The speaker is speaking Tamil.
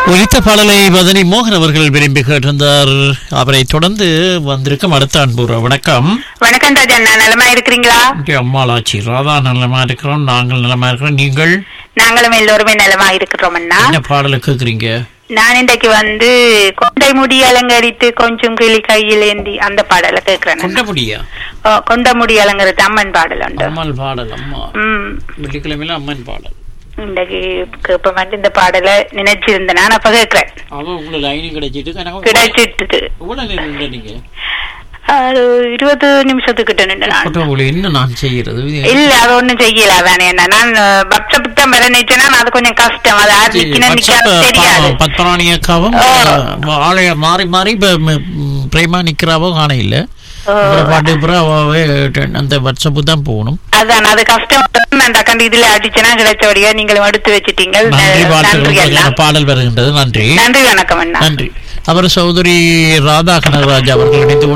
ஒலித்த பாடலை வதனி மோகன் அவர்கள் விரும்பி கேட்டிருந்தார் அவரை தொடர்ந்து வந்திருக்கும் அடுத்த அன்புற வணக்கம் வணக்கம் ராஜண்ணா நலமா இருக்கிறீங்களா இங்கே அம்மாளாச்சி ராதா நலமா இருக்கிறோம் நாங்கள் நலமா இருக்கிறோம் நீங்கள் நாங்களும் எல்லோருமே நலமா இருக்கிறோம் அண்ணா என்ன பாடலை கேட்குறீங்க நான் இன்றைக்கு வந்து கொண்டை முடி அலங்கரித்து கொஞ்சம் கிளி கையில் ஏந்தி அந்த பாடலை கேட்கிறேன் கொண்ட முடியா கொண்ட முடி அலங்கரித்து அம்மன் பாடல் உண்டு அம்மாள் பாடல் அம்மா ம் வெள்ளிக்கிழமையில அம்மன் பாடல் இன்றைக்கு இப்ப மட்டும் இந்த பாடலை நினைச்சிருந்தேன் நான் அப்ப கேட்கிறேன் அவ உங்களுக்கு லைனு கிடைச்சிட்டு எனக்கு கிடைச்சிட்டு எவ்வளவு நேரம் நின்ற நீங்க ஒரு இருபது நிமிஷத்துக்கிட்ட நின்று நான் போட்டோ என்ன நான் செய்யறது இல்ல அது ஒண்ணும் செய்யல அதானே என்ன நான் பக்த புத்தம் வர நினைச்சேன்னா அது கொஞ்சம் கஷ்டம் அது யார் நிக்கணும் நிக்காது தெரியாது பத்மராணி அக்காவும் ஓ. ஆளைய மாறி மாறி இப்ப ம- ம், பிரேமா நிக்கிறாவோ காண இல்ல ஓ. அப்புறம் பாட்டு அப்புறம் அவாவே டென்- அந்த வாட்ஸ்அப்பு தான் போகணும் அதான் அது கஷ்டம் நான் டக்கண்டு இதுல அடிச்சேன்னா கிடைச்சபடியா நீங்களும் எடுத்து வச்சிட்டீங்க நன்றி நன்றி வாழ்த்துக்கள் எல்லாம் பாடல் வருகின்றது நன்றி நன்றி வணக்கம் அண்ணா நன்றி அவர் சௌதரி ராதா கனகராஜ் அவர்கள் இணைந்து